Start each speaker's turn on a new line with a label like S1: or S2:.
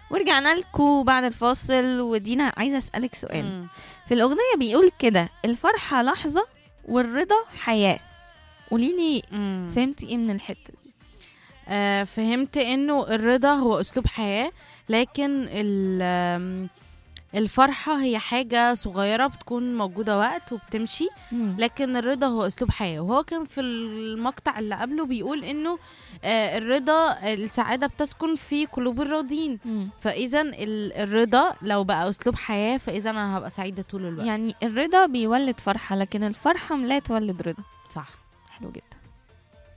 S1: ورجعنا لكم بعد الفاصل ودينا عايزه اسالك سؤال
S2: مم.
S1: في الاغنيه بيقول كده الفرحه لحظه والرضا حياه قولي لي
S2: مم.
S1: فهمتي ايه من الحته دي
S2: آه فهمت انه الرضا هو اسلوب حياة لكن ال- آم، الفرحة هي حاجة صغيرة بتكون موجودة وقت وبتمشي لكن الرضا هو اسلوب حياة وهو كان في المقطع اللي قبله بيقول انه آه الرضا السعادة بتسكن في قلوب الراضين
S1: مم.
S2: فاذا ال- الرضا لو بقى اسلوب حياة فاذا انا هبقى سعيدة طول الوقت
S1: يعني الرضا بيولد فرحه لكن الفرحه لا تولد رضا
S2: صح
S1: حلو جدا